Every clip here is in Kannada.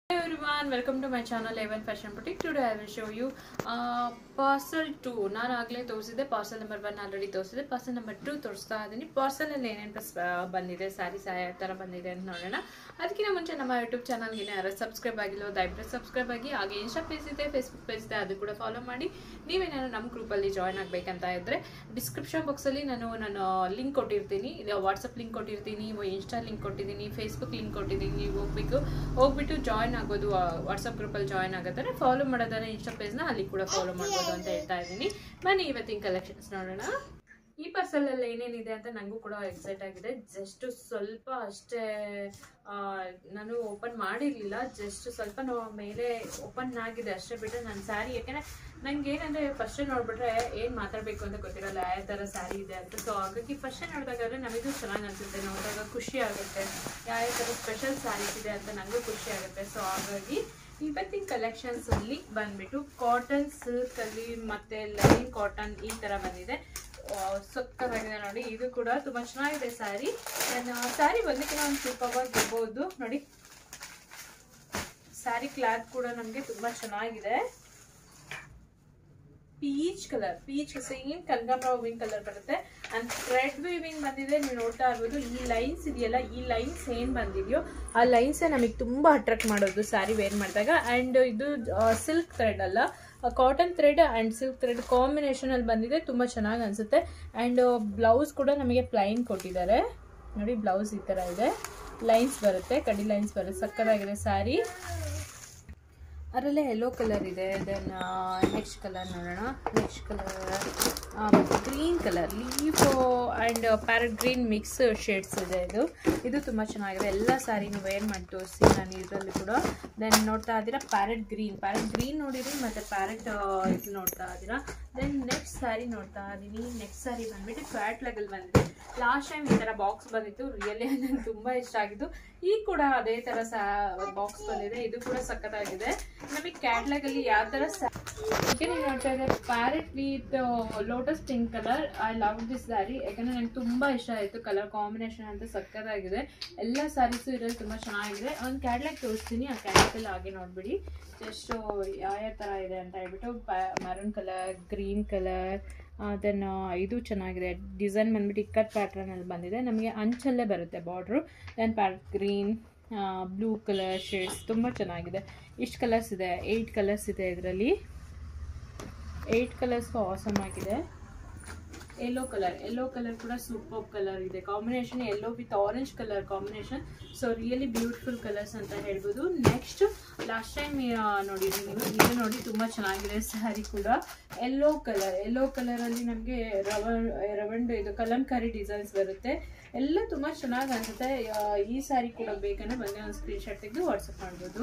everyone welcome to my channel Evan Fashion Boutique today I will show you uh, parcel two ನಾನು ಆಗಲೇ ತೋರಿಸಿದೆ ಪಾರ್ಸಲ್ ನಂಬರ್ ಒನ್ ಆಲ್ರೆಡಿ ತೋರಿಸಿದೆ ಪಾರ್ಸಲ್ ನಂಬರ್ ಟು ತೋರಿಸ್ತಾ ಇದ್ದೀನಿ ಪಾರ್ಸಲಲ್ಲಿ ಏನೇನು ಬಂದಿದೆ ಸ್ಯಾರಿ ಸಾಯ ಥರ ಬಂದಿದೆ ಅಂತ ನೋಡೋಣ ಅದಕ್ಕಿಂತ ಮುಂಚೆ ನಮ್ಮ ಯೂಟ್ಯೂಬ್ ಚಾನಲ್ಗೆ ಯಾರು ಸಬ್ಸ್ಕ್ರೈಬ್ ಆಗಿಲ್ಲ ದಯವಿಟ್ಟು ಸಬ್ಸ್ಕ್ರೈಬ್ ಆಗಿ ಹಾಗೆ ಇನ್ಸ್ಟಾ ಪೇಜ್ ಇದೆ ಫೇಸ್ಬುಕ್ ಪೇಜ್ ಇದೆ ಅದು ಕೂಡ ಫಾಲೋ ಮಾಡಿ ನೀವೇನಾದ್ರು ನಮ್ಮ ಗ್ರೂಪಲ್ಲಿ ಜಾಯ್ನ್ ಆಗಬೇಕಂತ ಇದ್ದರೆ ಡಿಸ್ಕ್ರಿಪ್ಷನ್ ಬಾಕ್ಸಲ್ಲಿ ನಾನು ನಾನು ಲಿಂಕ್ ಕೊಟ್ಟಿರ್ತೀನಿ ವಾಟ್ಸಪ್ ಲಿಂಕ್ ಕೊಟ್ಟಿರ್ತೀನಿ ಇನ್ಸ್ಟಾ ಲಿಂಕ್ ಕೊಟ್ಟಿದ್ದೀನಿ ಫೇಸ್ಬುಕ್ ಲಿಂಕ್ ಕೊಟ್ಟಿದ್ದೀನಿ ನೀವು ಹೋಗ್ಬೇಕು ಹೋಗ್ಬಿಟ್ಟು ಜಾಯ್ನ್ ಆಗೋದು ವಾಟ್ಸಪ್ ಗ್ರೂಪಲ್ಲಿ ಜಾಯ್ನ್ ಆಗೋದಾರೆ ಫಾಲೋ ಮಾಡೋದಾದ್ರೆ ಇನ್ಸ್ಟಾ ಪೇಜ್ನ ಅಲ್ಲಿ ಕೂಡ ಫಾಲೋ ಮಾಡ್ಬೋದು ಅಂತ ಹೇಳ್ತಾ ಇದ್ದೀನಿ ಬನ್ನಿ ಇವತ್ತಿನ ಕಲೆಕ್ಷನ್ಸ್ ನೋಡೋಣ ಈ ಪಾರ್ಸಲ್ ಅಲ್ಲಿ ಏನೇನಿದೆ ಅಂತ ನನಗೂ ಕೂಡ ಎಕ್ಸೈಟ್ ಆಗಿದೆ ಜಸ್ಟ್ ಸ್ವಲ್ಪ ಅಷ್ಟೇ ಆ, ನಾನು ಓಪನ್ ಮಾಡಿರ್ಲಿಲ್ಲ ಜಸ್ಟ್ ಸ್ವಲ್ಪ ನೋ ಮೇಲೆ ಓಪನ್ ಆಗಿದೆ ಅಷ್ಟೇ ಬಿಟ್ಟರೆ ನನ್ನ ಸ್ಯಾರಿ ಯಾಕೆಂದ್ರೆ ನಂಗೆ ಏನಂದ್ರೆ ಫಸ್ಟ್ ನೋಡ್ಬಿಟ್ರೆ ಏನ್ ಮಾತಾಡ್ಬೇಕು ಅಂತ ಗೊತ್ತಿರಲ್ಲ ಯಾವ ತರ ಸ್ಯಾರಿ ಇದೆ ಅಂತ ಸೊ ಹಾಗಾಗಿ ಫಸ್ಟ್ ನೋಡಿದಾಗಾದ್ರೆ ನಮಗೂ ಚೆನ್ನಾಗಿ ಅನ್ಸುತ್ತೆ ನೋಡಿದಾಗ ಖುಷಿ ಆಗುತ್ತೆ ಯಾವ ತರ ಸ್ಪೆಷಲ್ ಸ್ಯಾರೀಸ್ ಇದೆ ಅಂತ ನನಗೂ ಖುಷಿ ಆಗುತ್ತೆ ಸೊ ಹಾಗಾಗಿ ಇವತ್ತಿನ ಕಲೆಕ್ಷನ್ಸ್ ಅಲ್ಲಿ ಬಂದ್ಬಿಟ್ಟು ಕಾಟನ್ ಸಿಲ್ಕ್ ಅಲ್ಲಿ ಮತ್ತೆ ಲೈನ್ ಕಾಟನ್ ಈ ತರ ಬಂದಿದೆ ಸೊಕ್ಕದಾಗಿದೆ ನೋಡಿ ಇದು ಕೂಡ ತುಂಬಾ ಚೆನ್ನಾಗಿದೆ ಸ್ಯಾರಿ ಸ್ಯಾರಿ ಬಂದಕ್ಕೆ ಒಂದು ಸೂಪರ್ವಾಗಿರ್ಬೋದು ನೋಡಿ ಸ್ಯಾರಿ ಕ್ಲಾತ್ ಕೂಡ ನಮಗೆ ತುಂಬಾ ಚೆನ್ನಾಗಿದೆ ಪೀಚ್ ಕಲರ್ ಪೀಚ್ ಸೇಮ್ ಕನಕಾಂಬರ ಹೂವಿನ ಕಲರ್ ಬರುತ್ತೆ ಅಂಡ್ ಥ್ರೆಡ್ ವೀವಿಂಗ್ ಬಂದಿದೆ ನೀವು ನೋಡ್ತಾ ಇರ್ಬೋದು ಈ ಲೈನ್ಸ್ ಇದೆಯಲ್ಲ ಈ ಲೈನ್ಸ್ ಏನ್ ಬಂದಿದೆಯೋ ಆ ಲೈನ್ಸ್ ನಮಗೆ ತುಂಬಾ ಅಟ್ರಾಕ್ಟ್ ಮಾಡೋದು ಸ್ಯಾರಿ ವೇರ್ ಮಾಡಿದಾಗ ಅಂಡ್ ಇದು ಸಿಲ್ಕ್ ಥ್ರೆಡ್ ಅಲ್ಲ cotton thread and silk thread combination ಅಲ್ಲಿ ಬಂದಿದೆ ತುಂಬಾ ಚೆನ್ನಾಗಿ ಅನ್ಸುತ್ತೆ ಅಂಡ್ ಬ್ಲೌಸ್ ಕೂಡ ನಮಗೆ ಪ್ಲೈನ್ ಕೊಟ್ಟಿದ್ದಾರೆ ನೋಡಿ ಬ್ಲೌಸ್ ಈ ತರ ಇದೆ ಲೈನ್ಸ್ ಬರುತ್ತೆ ಕಡಿ ಲೈನ್ಸ್ ಬರುತ್ತೆ ಸಕ್ಕದಾಗಿದೆ ಸ್ಯಾರಿ ಅದರಲ್ಲೇ ಯೆಲ್ಲೋ ಕಲರ್ ಇದೆ ದೆನ್ ನೆಕ್ಸ್ಟ್ ಕಲರ್ ನೋಡೋಣ next colour green colour leaf and parrot green mix shades ಇದೆ ಇದು ಇದು ತುಂಬ ಚೆನ್ನಾಗಿದೆ ಎಲ್ಲ ಸ್ಯಾರಿನೂ ವೇರ್ ಮಾಡಿ ತೋರಿಸಿ ನಾನು ಇದರಲ್ಲಿ ಕೂಡ ದೆನ್ ನೋಡ್ತಾ ಇದ್ದೀರಾ ಪ್ಯಾರೆಟ್ ಗ್ರೀನ್ ಪ್ಯಾರೆಟ್ ಗ್ರೀನ್ ನೋಡಿರಿ ಮತ್ತು ಪ್ಯಾರೆಟ್ ಇದು ನೋಡ್ತಾ ಇದ್ದೀರಾ ದೆನ್ ನೆಕ್ಸ್ಟ್ ಸ್ಯಾರಿ ನೋಡ್ತಾ ಇದ್ದೀನಿ ನೆಕ್ಸ್ಟ್ ಸ್ಯಾರಿ ಬಂದ್ಬಿಟ್ಟು ಫ್ಯಾಟ್ ಲೆಗಲ್ ಬಂದಿದೆ ಲಾಸ್ಟ್ ಟೈಮ್ ಈ ಥರ ಬಾಕ್ಸ್ ಬಂದಿತ್ತು ರಿಯಲಿ ನನಗೆ ತುಂಬ ಇಷ್ಟ ಆಗಿತ್ತು ಈಗ ಕೂಡ ಅದೇ ಥರ ಸಾ ಬಾಕ್ಸ್ ಬಂದಿದೆ ಇದು ಕೂಡ ಸಖತ್ತಾಗಿದೆ ನಮಗೆ ಕ್ಯಾಟ್ಲಾಗ್ ಅಲ್ಲಿ ಯಾವ ತರ ಈಗ ನೀವು ನೋಡ್ತಾ ಇದ್ದಾರೆ parrot with lotus pink colour I love this sari ಯಾಕಂದ್ರೆ ನಂಗೆ ತುಂಬಾ ಇಷ್ಟ ಆಯ್ತು ಕಲರ್ ಕಾಂಬಿನೇಷನ್ ಅಂತ ಸಕ್ಕತ್ತಾಗಿದೆ ಎಲ್ಲ ಸ್ಯಾರೀಸು ಇರೋದು ತುಂಬಾ ಚೆನ್ನಾಗಿದೆ ಒಂದು ಕ್ಯಾಟ್ಲಾಗ್ ತೋರಿಸ್ತೀನಿ ಆ ಕ್ಯಾಟ್ಲಾಗ್ ಅಲ್ಲಿ ಹಾಗೆ ನೋಡ್ಬಿಡಿ ಜಸ್ಟ್ ಯಾವ ಯಾವ ತರ ಇದೆ ಅಂತ ಹೇಳ್ಬಿಟ್ಟು maroon colour green colour then ಇದು ಚೆನ್ನಾಗಿದೆ ಡಿಸೈನ್ ಬಂದ್ಬಿಟ್ಟು ಇಕ್ಕಟ್ ಪ್ಯಾಟ್ರನ್ ಅಲ್ಲಿ ಬಂದಿದೆ ನಮಗೆ ಅಂಚಲ್ಲೇ ಬರುತ್ತೆ border then parrot green blue colour shades ತುಂಬ ಚೆನ್ನಾಗಿದೆ ಇಷ್ಟು ಕಲರ್ಸ್ ಇದೆ ಏಯ್ಟ್ ಕಲರ್ಸ್ ಇದೆ ಇದರಲ್ಲಿ ಏಯ್ಟ್ ಕಲರ್ಸ್ ಆಸಮ್ ಆಗಿದೆ ಯೆಲ್ಲೋ ಕಲರ್ ಯೆಲ್ಲೋ ಕಲರ್ ಕೂಡ ಸೂಪರ್ ಕಲರ್ ಇದೆ combination yellow with orange colour combination so really beautiful colours ಅಂತ ಹೇಳ್ಬೋದು ನೆಕ್ಸ್ಟ್ ಲಾಸ್ಟ್ ಟೈಮ್ ನೋಡಿದ್ರಿ ನೀವು ಇದು ನೋಡಿ ತುಂಬ ಚೆನ್ನಾಗಿದೆ ಸ್ಯಾರಿ ಕೂಡ ಯೆಲ್ಲೋ ಕಲರ್ ಯೆಲ್ಲೋ ಕಲರಲ್ಲಿ ನಮಗೆ ರವ ರವಂಡ್ ಇದು ಕಲಂಕಾರಿ ಡಿಸೈನ್ಸ್ ಬರುತ್ತೆ ಎಲ್ಲ ತುಂಬ ಚೆನ್ನಾಗಿ ಅನ್ಸುತ್ತೆ ಆ, ಈ ಸ್ಯಾರಿ ಕೂಡ ಬೇಕಂದ್ರೆ ಬಂದೇ ಒಂದು ಸ್ಕ್ರೀನ್ ಶಾಟ್ ತೆಗೆದು ವಾಟ್ಸಪ್ ಮಾಡ್ಬೋದು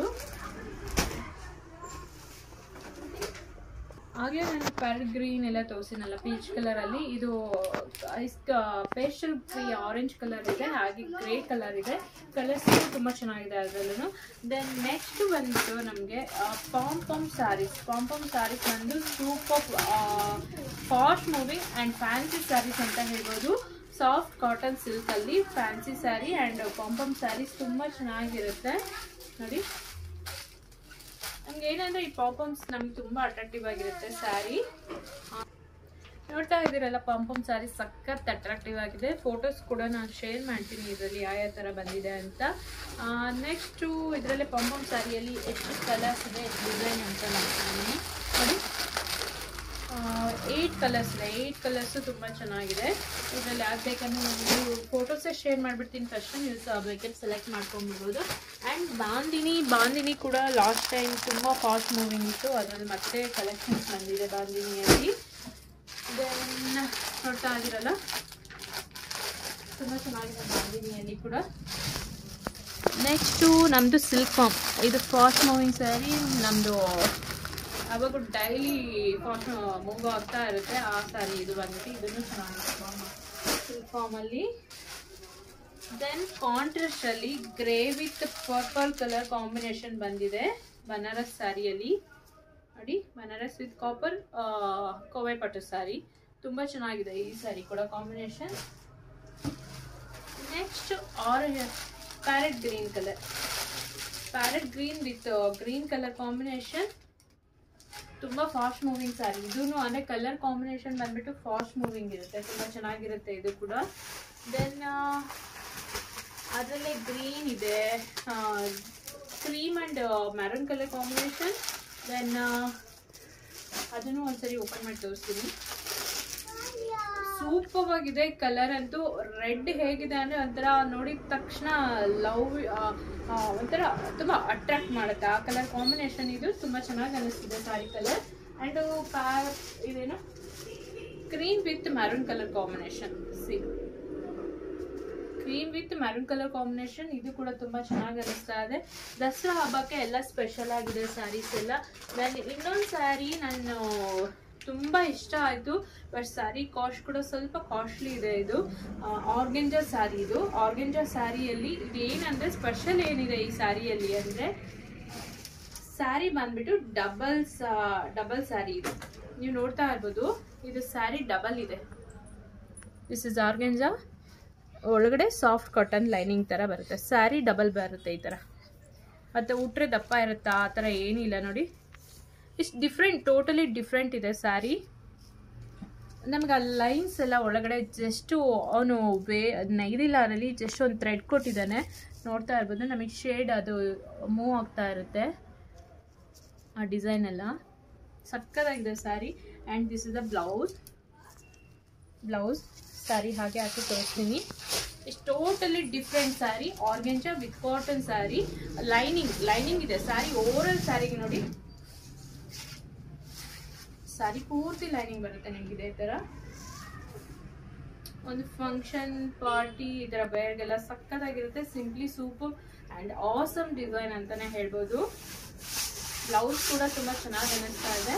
ಹಾಗೆ ನಾನು ಪ್ಯಾರೆಟ್ ಗ್ರೀನ್ ಎಲ್ಲ ತೋರಿಸಿನಲ್ಲ ಪೀಚ್ ಕಲರ್ ಅಲ್ಲಿ ಇದು ಪೇಸ್ಟಲ್ ಫ್ರೀ ಆರೆಂಜ್ ಕಲರ್ ಇದೆ ಹಾಗೆ ಗ್ರೇ ಕಲರ್ ಇದೆ ಕಲರ್ಸ್ ತುಂಬಾ ಚೆನ್ನಾಗಿದೆ ಅದರಲ್ಲೂ ದೆನ್ ನೆಕ್ಸ್ಟ್ ಬಂದ್ಬಿಟ್ಟು ನಮಗೆ pom pom saris pom pom saris ಬಂದು super fast moving and fancy saris ಅಂತ ಹೇಳ್ಬೋದು ಸಾಫ್ಟ್ ಕಾಟನ್ ಸಿಲ್ಕ್ ಅಲ್ಲಿ fancy sari and pompom saris ತುಂಬಾ ಚೆನ್ನಾಗಿರುತ್ತೆ ನೋಡಿ ನಮ್ಗೆ ಏನಂದ್ರೆ ಈ ಪಾಪಮ್ಸ್ ನಮ್ಗೆ ತುಂಬಾ ಅಟ್ರಾಕ್ಟಿವ್ ಆಗಿರುತ್ತೆ ಸ್ಯಾರಿ ನೋಡ್ತಾ ಇದ್ದೀರಲ್ಲ ಪಂಪಮ್ ಸ್ಯಾರಿ ಸಖತ್ ಅಟ್ರಾಕ್ಟಿವ್ ಆಗಿದೆ ಫೋಟೋಸ್ ಕೂಡ ನಾನು ಶೇರ್ ಮಾಡ್ತೀನಿ ಇದರಲ್ಲಿ ಯಾವ ಯಾವ ಥರ ಬಂದಿದೆ ಅಂತ ನೆಕ್ಸ್ಟು ಇದರಲ್ಲಿ ಪಂಪಮ್ ಸ್ಯಾರಿಯಲ್ಲಿ ಎಷ್ಟು ಕಲರ್ಸ್ ಇದೆ ಎಷ್ಟು ಡಿಸೈನ್ ಅಂತ ನೋಡ್ತೀನಿ ನೋಡಿ ಏಯ್ಟ್ ಕಲರ್ಸ್ ಇದೆ ಏಯ್ಟ್ ಕಲರ್ಸು ತುಂಬ ಚೆನ್ನಾಗಿದೆ ಇದರಲ್ಲಿ ಯಾವ್ದು ಬೇಕಂದ್ರೆ ನೀವು ಫೋಟೋಸೇ ಶೇರ್ ಮಾಡಿಬಿಡ್ತೀನಿ ಫಸ್ಟ್ ನೀವು ಸ ಬೇಕಂದ್ರೆ ಸೆಲೆಕ್ಟ್ ಮಾಡ್ಕೊಂಬಿಡ್ಬೋದು ಆ್ಯಂಡ್ ಬಾಂದಿನಿ ಬಾಂದಿನಿ ಕೂಡ ಲಾಸ್ಟ್ ಟೈಮ್ ತುಂಬ ಫಾಸ್ಟ್ ಮೂವಿಂಗ್ ಇತ್ತು ಅದರಲ್ಲಿ ಮತ್ತೆ ಕಲೆಕ್ಷನ್ಸ್ ಬಂದಿದೆ ಬಾಂದಿನಿಯಲ್ಲಿ ದೆನ್ ನೋಡ್ತಾ ಇದ್ದೀರಲ್ಲ ತುಂಬ ಚೆನ್ನಾಗಿದೆ ಬಾಂದಿನಿಯಲ್ಲಿ ಕೂಡ ನೆಕ್ಸ್ಟು ನಮ್ಮದು ಸಿಲ್ಕ್ ಫಾರ್ಮ್ ಇದು ಫಾಸ್ಟ್ ಮೂವಿಂಗ್ ಸ್ಯಾರಿ ನಮ್ಮದು ಅವಾಗ ಡೈಲಿ ಫಾಸ್ಟ್ ಮೂವ್ ಆಗ್ತಾ ಇರುತ್ತೆ ಆ ಸ್ಯಾರಿ ಇದು ಬಂದ್ಬಿಟ್ಟು ಇದನ್ನು ಚೆನ್ನಾಗಿದೆ ಸಿಲ್ಕ್ ಫಾರ್ಮಲ್ಲಿ ದೆನ್ ಕಾಂಟ್ರಾಸ್ಟ್ ಅಲ್ಲಿ grey with purple colour combination ಬಂದಿದೆ ಬನಾರಸ್ ಸ್ಯಾರಿಯಲ್ಲಿ ನೋಡಿ ಬನಾರಸ್ ವಿತ್ ಕಾಪರ್ ಕೋವೆ ಪಟ್ಟು ಸ್ಯಾರಿ ತುಂಬ ಚೆನ್ನಾಗಿದೆ ಈ ಸ್ಯಾರಿ ಕೂಡ combination next orange parrot green colour parrot green with green colour combination ತುಂಬಾ ಫಾಸ್ಟ್ ಮೂವಿಂಗ್ ಸ್ಯಾರಿ ಇದೂ ಅಂದ್ರೆ ಕಲರ್ ಕಾಂಬಿನೇಷನ್ ಬಂದ್ಬಿಟ್ಟು ಫಾಸ್ಟ್ ಮೂವಿಂಗ್ ಇರುತ್ತೆ ತುಂಬಾ ಚೆನ್ನಾಗಿರುತ್ತೆ ಇದು ಕೂಡ ದೆನ್ ಅದರಲ್ಲೇ ಗ್ರೀನ್ ಇದೆ cream and maroon colour combination then ಅದನ್ನು ಒಂದ್ಸರಿ ಓಪನ್ ಮಾಡಿ ತೋರಿಸ್ತೀನಿ ಸೂಪರ್ ಆಗಿದೆ ಕಲರ್ ಅಂತೂ ರೆಡ್ ಹೇಗಿದೆ ಅಂದ್ರೆ ಒಂಥರ ನೋಡಿದ ತಕ್ಷಣ ಲವ್ ಒಂಥರ ತುಂಬಾ ಅಟ್ರಾಕ್ಟ್ ಮಾಡುತ್ತೆ ಆ ಕಲರ್ ಕಾಂಬಿನೇಷನ್ ಇದು ತುಂಬಾ ಚೆನ್ನಾಗಿ ಅನಿಸ್ತಿದೆ ಸಾರಿ ಕಲರ್ ಅಂಡ್ ಪ್ಯಾರ್ ಇದೇನು cream with maroon colour combination ಸಿ cream with maroon colour combination ಇದು ಕೂಡ ತುಂಬಾ ಚೆನ್ನಾಗಿ ಅನಿಸ್ತಾ ಇದೆ ದಸರಾ ಹಬ್ಬಕ್ಕೆ ಎಲ್ಲ ಸ್ಪೆಷಲ್ ಆಗಿದೆ ಸ್ಯಾರೀಸ್ ಎಲ್ಲ ನಾನು ಇನ್ನೊಂದು ಸ್ಯಾರಿ ನಾನು ತುಂಬಾ ಇಷ್ಟ ಆಯ್ತು ಬಟ್ ಸ್ಯಾರಿ ಕಾಸ್ಟ್ ಕೂಡ ಸ್ವಲ್ಪ ಕಾಸ್ಟ್ಲಿ ಇದೆ ಇದು ಆರ್ಗೆಂಜಾ ಸ್ಯಾರಿ ಇದು ಆರ್ಗೆಂಜಾ ಸ್ಯಾರಿಯಲ್ಲಿ ಇದು ಏನಂದ್ರೆ ಸ್ಪೆಷಲ್ ಏನಿದೆ ಈ ಸ್ಯಾರಿಯಲ್ಲಿ ಅಂದ್ರೆ ಸ್ಯಾರಿ ಬಂದ್ಬಿಟ್ಟು ಡಬಲ್ಸ್ ಡಬಲ್ ಸ್ಯಾರಿ ಇದು ನೀವು ನೋಡ್ತಾ ಇರ್ಬೋದು ಇದು ಸ್ಯಾರಿ ಡಬಲ್ ಇದೆ ದಿಸ್ ಇಸ್ ಆರ್ಗೆಂಜಾ ಒಳಗಡೆ ಸಾಫ್ಟ್ ಕಾಟನ್ ಲೈನಿಂಗ್ ಥರ ಬರುತ್ತೆ ಸ್ಯಾರಿ ಡಬಲ್ ಬರುತ್ತೆ ಈ ಥರ ಮತ್ತು ಉಟ್ರೆ ದಪ್ಪ ಇರುತ್ತಾ ಆ ಥರ ಏನಿಲ್ಲ ನೋಡಿ ಇಷ್ಟು ಡಿಫ್ರೆಂಟ್ ಟೋಟಲಿ ಡಿಫ್ರೆಂಟ್ ಇದೆ ಸ್ಯಾರಿ ನಮ್ಗೆ ಆ ಲೈನ್ಸ್ ಎಲ್ಲ ಒಳಗಡೆ ಜಸ್ಟು ಅವನು ವೇ ನೈದಿಲ್ಲ ಅದರಲ್ಲಿ ಜಸ್ಟ್ ಒಂದು ಥ್ರೆಡ್ ಕೊಟ್ಟಿದ್ದಾನೆ ನೋಡ್ತಾ ಇರ್ಬೋದು ನಮಗೆ ಶೇಡ್ ಅದು ಮೂವ್ ಆಗ್ತಾ ಇರುತ್ತೆ ಆ ಡಿಸೈನ್ ಎಲ್ಲ ಸಕ್ಕತ್ತಾಗಿದೆ sari and this is the blouse blouse sari ಹಾಗೆ ಹಾಕಿ ತೋರಿಸ್ತೀನಿ ಇಷ್ಟು totally different sari organza with cotton sari lining lining ಇದೆ ಸ್ಯಾರಿ ಓವರಲ್ ಸ್ಯಾರಿಗೆ ನೋಡಿ ಸ್ಯಾರಿ ಪೂರ್ತಿ ಲೈನಿಂಗ್ ಬರುತ್ತೆ ನಿಮ್ಗೆ ಇದೇ ಥರ ಒಂದು ಫಂಕ್ಷನ್ ಪಾರ್ಟಿ ಈ ಥರ ಬೇರ್ಗೆಲ್ಲ ಸಕ್ಕತ್ತಾಗಿರುತ್ತೆ simply super and awesome design ಅಂತಾನೆ ಹೇಳ್ಬೋದು ಬ್ಲೌಸ್ ಕೂಡ ತುಂಬ ಚೆನ್ನಾಗಿ ಅನ್ನಿಸ್ತಾ ಇದೆ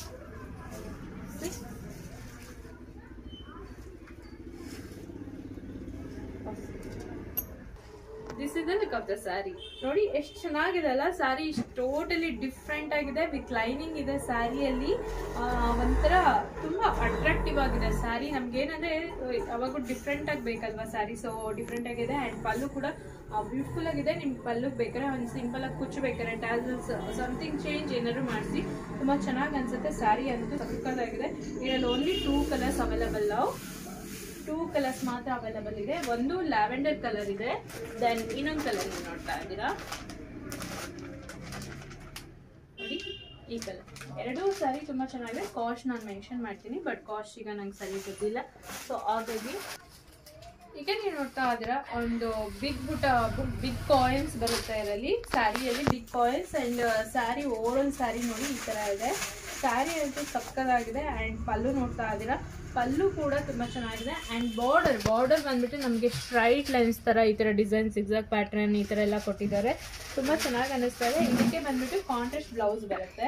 this is the look of the sari ನೋಡಿ ಎಷ್ಟು ಚೆನ್ನಾಗಿದೆ ಅಲ್ಲ ಸ್ಯಾರಿ ಟೋಟಲಿ ಡಿಫ್ರೆಂಟ್ ಆಗಿದೆ ವಿತ್ ಲೈನಿಂಗ್ ಇದೆ ಸ್ಯಾರಿಯಲ್ಲಿ ಒಂಥರ ತುಂಬಾ ಅಟ್ರಾಕ್ಟಿವ್ ಆಗಿದೆ ಸ್ಯಾರಿ ನಮ್ಗೇನಂದ್ರೆ ಅವಾಗ ಡಿಫ್ರೆಂಟ್ ಆಗಿ ಬೇಕಲ್ವಾ ಸ್ಯಾರಿ ಸೊ ಡಿಫ್ರೆಂಟ್ ಆಗಿದೆ ಅಂಡ್ ಪಲ್ಲು ಕೂಡ ಬ್ಯೂಟಿಫುಲ್ ಆಗಿದೆ ನಿಮ್ಗೆ ಪಲ್ಲು ಬೇಕಾದ್ರೆ ಒಂದು ಸಿಂಪಲ್ ಆಗಿ ಕುಚ್ಚು ಬೇಕಾದ್ರೆ ಟ್ಯಾಸಲ್ಸ್ ಸಮಥಿಂಗ್ ಚೇಂಜ್ ಏನಾದ್ರು ಮಾಡಿಸಿ ತುಂಬಾ ಚೆನ್ನಾಗಿ ಅನ್ಸುತ್ತೆ ಸ್ಯಾರಿ ಅಂತೂ ಸಕ್ಕತ್ತಾಗಿದೆ ಇದರಲ್ಲಿ ಓನ್ಲಿ ಟೂ ಕಲರ್ಸ್ ಅವೈಲಬಲ್ ನಾವು ಟೂ ಕಲರ್ಸ್ ಮಾತ್ರ ಅವೈಲಬಲ್ ಇದೆ ಒಂದು ಲ್ಯಾವೆಂಡರ್ ಕಲರ್ ಇದೆ ದೆನ್ ಇನ್ನೊಂದು ಕಲರ್ ನೀವು ನೋಡ್ತಾ ಇದ್ದೀರಾ ನೋಡಿ ಈ ಕಲರ್ ಎರಡೂ ಸಾರಿ ತುಂಬಾ ಚೆನ್ನಾಗಿದೆ ಕಾಸ್ಟ್ ನಾನು ಮೆನ್ಷನ್ ಮಾಡ್ತೀನಿ ಬಟ್ ಕಾಸ್ಟ್ ಈಗ ನಂಗೆ ಸರಿ ಗೊತ್ತಿಲ್ಲ ಸೊ ಹಾಗಾಗಿ ಈಗ ನೀವು ನೋಡ್ತಾ ಇದ್ದೀರಾ ಒಂದು ಬಿಗ್ ಬುಟ ಬಿಗ್ ಕಾಯಿನ್ಸ್ ಬರುತ್ತೆ ಇದರಲ್ಲಿ ಸ್ಯಾರಿಯಲ್ಲಿ big coins and sari overall sari ನೋಡಿ ಈ ತರ ಇದೆ ಸ್ಯಾರಿ ಅಂತೂ ಸಕ್ಕದಾಗಿದೆ ಅಂಡ್ ಪಲ್ಲು ನೋಡ್ತಾ ಇದ್ದೀರಾ ಪಲ್ಲು ಕೂಡ ತುಂಬಾ ಚೆನ್ನಾಗಿದೆ ಅಂಡ್ ಬಾರ್ಡರ್ ಬಾರ್ಡರ್ ಬಂದ್ಬಿಟ್ಟು ನಮಗೆ ಸ್ಟ್ರೈಟ್ ಲೈನ್ಸ್ ತರ ಈ ತರ ಡಿಸೈನ್ ಸಿಕ್ಸಾಕ್ ಪ್ಯಾಟರ್ನ್ ಈ ತರ ಎಲ್ಲ ಕೊಟ್ಟಿದ್ದಾರೆ ತುಂಬಾ ಚೆನ್ನಾಗಿ ಅನ್ನಿಸ್ತಾ ಇದೆ ಇದಕ್ಕೆ ಬಂದ್ಬಿಟ್ಟು ಕಾಂಟ್ರಾಸ್ಟ್ ಬ್ಲೌಸ್ ಬರುತ್ತೆ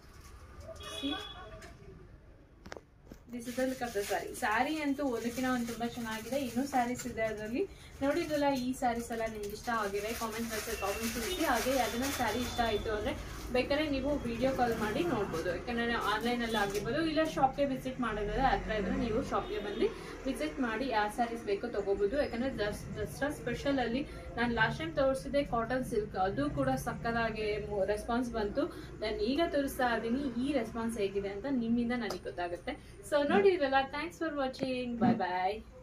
this is look of the sari sari ಅಂತೂ ಓದಕ್ಕಿನ ಒಂದು ತುಂಬಾ ಚೆನ್ನಾಗಿದೆ ಇನ್ನೂ ಸ್ಯಾರೀಸ್ ಇದೆ ಅದರಲ್ಲಿ ನೋಡಿದ್ರಲ್ಲ ಈ ಸ್ಯಾರೀಸ್ ಎಲ್ಲ ನಿಮ್ಗೆ ಇಷ್ಟ ಆಗಿದೆ ಕಾಮೆಂಟ್ ಬಾಕ್ಸಲ್ಲಿ ಕಾಮೆಂಟ್ ತಿಳಿಸಿ ಹಾಗೆ ಅದನ್ನ ಸ್ಯಾರಿ ಇಷ್ಟ ಆಯಿತು ಅಂದರೆ ಬೇಕಾದ್ರೆ ನೀವು ವಿಡಿಯೋ ಕಾಲ್ ಮಾಡಿ ನೋಡ್ಬೋದು ಯಾಕಂದರೆ ಆನ್ಲೈನಲ್ಲಿ ಆಗಿರ್ಬೋದು ಇಲ್ಲ ಶಾಪ್ಗೆ ವಿಸಿಟ್ ಮಾಡೋದಾದ್ರೆ ಹತ್ರ ಇದ್ರೆ ನೀವು ಶಾಪ್ಗೆ ಬಂದು ವಿಸಿಟ್ ಮಾಡಿ ಯಾವ ಸ್ಯಾರೀಸ್ ಬೇಕೋ ತಗೋಬೋದು ಯಾಕಂದರೆ ದಸ್ ದಸರಾ ಸ್ಪೆಷಲಲ್ಲಿ ನಾನು ಲಾಸ್ಟ್ ಟೈಮ್ ತೋರಿಸಿದೆ ಕಾಟನ್ ಸಿಲ್ಕ್ ಅದು ಕೂಡ ಸಕ್ಕದಾಗಿ ರೆಸ್ಪಾನ್ಸ್ ಬಂತು ನಾನು ಈಗ ತೋರಿಸ್ತಾ ಇದ್ದೀನಿ ಈ ರೆಸ್ಪಾನ್ಸ್ ಹೇಗಿದೆ ಅಂತ ನಿಮ್ಮಿಂದ ನನಗೆ ಗೊತ್ತಾಗುತ್ತೆ ಸೊ ನೋಡಿದ್ರಲ್ಲ thanks for watching bye bye